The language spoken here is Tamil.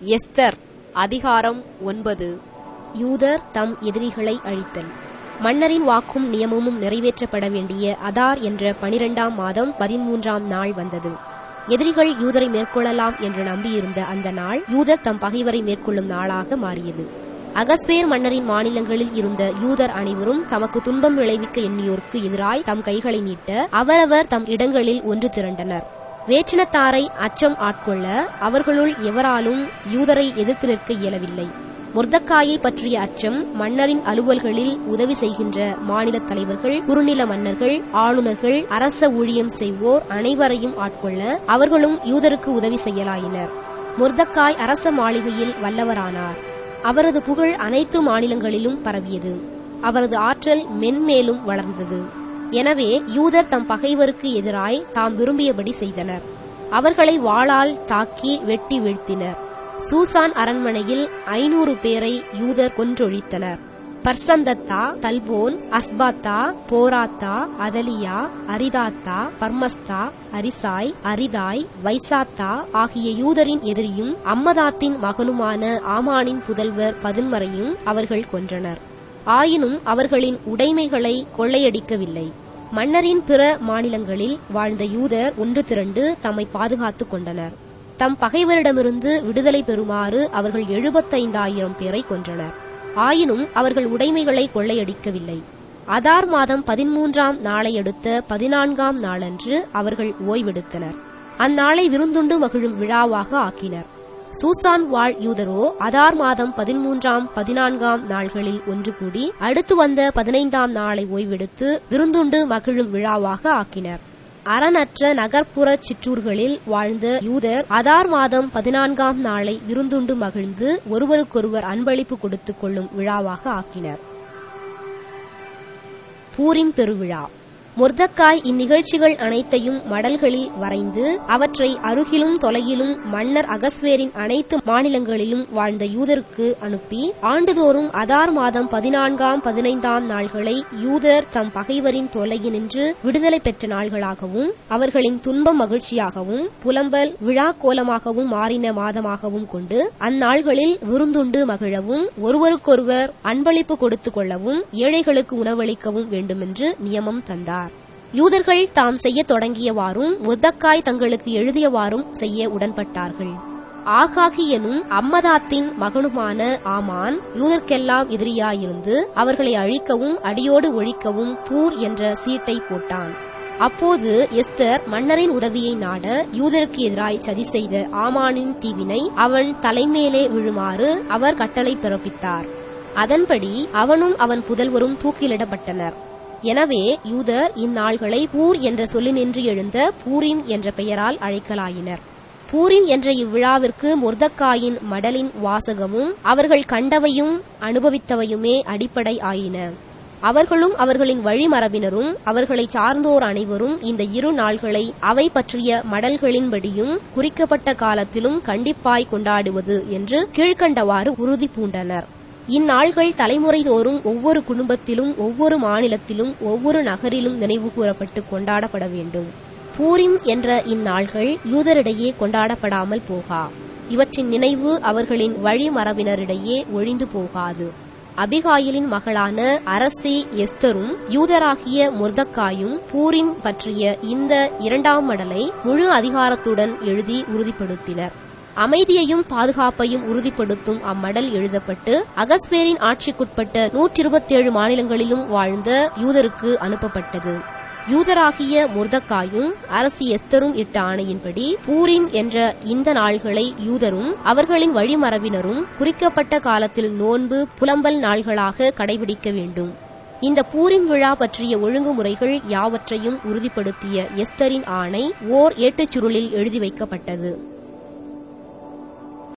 எஸ்தர் அதிகாரம் ஒன்பது யூதர் தம் எதிரிகளை அழித்தல் மன்னரின் வாக்கும் நியமமும் நிறைவேற்றப்பட வேண்டிய அதார் என்ற பனிரெண்டாம் மாதம் பதிமூன்றாம் நாள் வந்தது எதிரிகள் யூதரை மேற்கொள்ளலாம் என்று நம்பியிருந்த அந்த நாள் யூதர் தம் பகைவரை மேற்கொள்ளும் நாளாக மாறியது அகஸ்வேர் மன்னரின் மாநிலங்களில் இருந்த யூதர் அனைவரும் தமக்கு துன்பம் விளைவிக்க எண்ணியோருக்கு எதிராய் தம் கைகளை நீட்ட அவரவர் தம் இடங்களில் ஒன்று திரண்டனர் வேற்றினத்தாரை அச்சம் ஆட்கொள்ள அவர்களுள் எவராலும் யூதரை எதிர்த்து நிற்க இயலவில்லை மொர்தக்காயை பற்றிய அச்சம் மன்னரின் அலுவல்களில் உதவி செய்கின்ற மாநில தலைவர்கள் குறுநில மன்னர்கள் ஆளுநர்கள் அரச ஊழியம் செய்வோர் அனைவரையும் ஆட்கொள்ள அவர்களும் யூதருக்கு உதவி செய்யலாயினர் மொர்தக்காய் அரச மாளிகையில் வல்லவரானார் அவரது புகழ் அனைத்து மாநிலங்களிலும் பரவியது அவரது ஆற்றல் மென்மேலும் வளர்ந்தது எனவே யூதர் தம் பகைவருக்கு எதிராய் தாம் விரும்பியபடி செய்தனர் அவர்களை வாளால் தாக்கி வெட்டி வீழ்த்தினர் சூசான் அரண்மனையில் ஐநூறு பேரை யூதர் கொன்றொழித்தனர் பர்சந்தத்தா தல்போன் அஸ்பாத்தா போராத்தா அதலியா அரிதாத்தா பர்மஸ்தா அரிசாய் அரிதாய் வைசாத்தா ஆகிய யூதரின் எதிரியும் அம்மதாத்தின் மகனுமான ஆமானின் புதல்வர் பதின்மரையும் அவர்கள் கொன்றனர் ஆயினும் அவர்களின் உடைமைகளை கொள்ளையடிக்கவில்லை மன்னரின் பிற மாநிலங்களில் வாழ்ந்த யூதர் ஒன்று திரண்டு தம்மை பாதுகாத்துக் கொண்டனர் தம் பகைவரிடமிருந்து விடுதலை பெறுமாறு அவர்கள் எழுபத்தைந்தாயிரம் பேரை கொன்றனர் ஆயினும் அவர்கள் உடைமைகளை கொள்ளையடிக்கவில்லை அதார் மாதம் பதிமூன்றாம் நாளையடுத்த பதினான்காம் நாளன்று அவர்கள் ஓய்வெடுத்தனர் அந்நாளை விருந்துண்டு மகிழும் விழாவாக ஆக்கினர் சூசான் வாழ் யூதரோ அதார் மாதம் பதிமூன்றாம் பதினான்காம் நாள்களில் ஒன்று கூடி அடுத்து வந்த பதினைந்தாம் நாளை ஓய்வெடுத்து விருந்துண்டு மகிழும் விழாவாக ஆக்கினர் அறநற்ற நகர்ப்புற சிற்றூர்களில் வாழ்ந்த யூதர் அதார் மாதம் பதினான்காம் நாளை விருந்துண்டு மகிழ்ந்து ஒருவருக்கொருவர் அன்பளிப்பு கொடுத்துக் கொள்ளும் விழாவாக ஆக்கினர் பூரிம் பெருவிழா மொர்தக்காய் இந்நிகழ்ச்சிகள் அனைத்தையும் மடல்களில் வரைந்து அவற்றை அருகிலும் தொலையிலும் மன்னர் அகஸ்வேரின் அனைத்து மாநிலங்களிலும் வாழ்ந்த யூதருக்கு அனுப்பி ஆண்டுதோறும் அதார் மாதம் பதினான்காம் பதினைந்தாம் நாள்களை யூதர் தம் பகைவரின் தொலையினின்று விடுதலை பெற்ற நாள்களாகவும் அவர்களின் துன்பம் மகிழ்ச்சியாகவும் புலம்பல் விழா கோலமாகவும் மாறின மாதமாகவும் கொண்டு அந்நாள்களில் விருந்துண்டு மகிழவும் ஒருவருக்கொருவர் அன்பளிப்பு கொடுத்துக் கொள்ளவும் ஏழைகளுக்கு உணவளிக்கவும் வேண்டுமென்று நியமம் தந்தார் யூதர்கள் தாம் செய்யத் தொடங்கியவாறும் முர்தக்காய் தங்களுக்கு எழுதியவாறும் செய்ய உடன்பட்டார்கள் ஆகாகி எனும் அம்மதாத்தின் மகனுமான ஆமான் யூதர்க்கெல்லாம் எதிரியாயிருந்து அவர்களை அழிக்கவும் அடியோடு ஒழிக்கவும் பூர் என்ற சீட்டை போட்டான் அப்போது எஸ்தர் மன்னரின் உதவியை நாட யூதருக்கு எதிராய் சதி செய்த ஆமானின் தீவினை அவன் தலைமேலே விழுமாறு அவர் கட்டளை பிறப்பித்தார் அதன்படி அவனும் அவன் புதல்வரும் தூக்கிலிடப்பட்டனர் எனவே யூதர் இந்நாள்களை பூர் என்ற சொல்லினின்று எழுந்த பூரிம் என்ற பெயரால் அழைக்கலாயினர் பூரிம் என்ற இவ்விழாவிற்கு மொர்தக்காயின் மடலின் வாசகமும் அவர்கள் கண்டவையும் அனுபவித்தவையுமே அடிப்படை ஆயின அவர்களும் அவர்களின் வழிமரபினரும் அவர்களை சார்ந்தோர் அனைவரும் இந்த இரு நாள்களை அவை பற்றிய மடல்களின்படியும் குறிக்கப்பட்ட காலத்திலும் கண்டிப்பாய் கொண்டாடுவது என்று கீழ்கண்டவாறு உறுதி பூண்டனர் இந்நாள்கள் தலைமுறை தோறும் ஒவ்வொரு குடும்பத்திலும் ஒவ்வொரு மாநிலத்திலும் ஒவ்வொரு நகரிலும் நினைவு கூறப்பட்டு கொண்டாடப்பட வேண்டும் பூரிம் என்ற இந்நாள்கள் யூதரிடையே கொண்டாடப்படாமல் போகா இவற்றின் நினைவு அவர்களின் வழிமரபினரிடையே ஒழிந்து போகாது அபிகாயிலின் மகளான அரசி எஸ்தரும் யூதராகிய முர்தக்காயும் பூரிம் பற்றிய இந்த இரண்டாம் மடலை முழு அதிகாரத்துடன் எழுதி உறுதிப்படுத்தினர் அமைதியையும் பாதுகாப்பையும் உறுதிப்படுத்தும் அம்மடல் எழுதப்பட்டு அகஸ்வேரின் ஆட்சிக்குட்பட்ட நூற்றி இருபத்தேழு மாநிலங்களிலும் வாழ்ந்த யூதருக்கு அனுப்பப்பட்டது யூதராகிய முர்தக்காயும் அரசி எஸ்தரும் இட்ட ஆணையின்படி பூரிம் என்ற இந்த நாள்களை யூதரும் அவர்களின் வழிமரபினரும் குறிக்கப்பட்ட காலத்தில் நோன்பு புலம்பல் நாள்களாக கடைபிடிக்க வேண்டும் இந்த பூரிம் விழா பற்றிய ஒழுங்குமுறைகள் யாவற்றையும் உறுதிப்படுத்திய எஸ்தரின் ஆணை ஓர் ஏட்டுச் சுருளில் எழுதி வைக்கப்பட்டது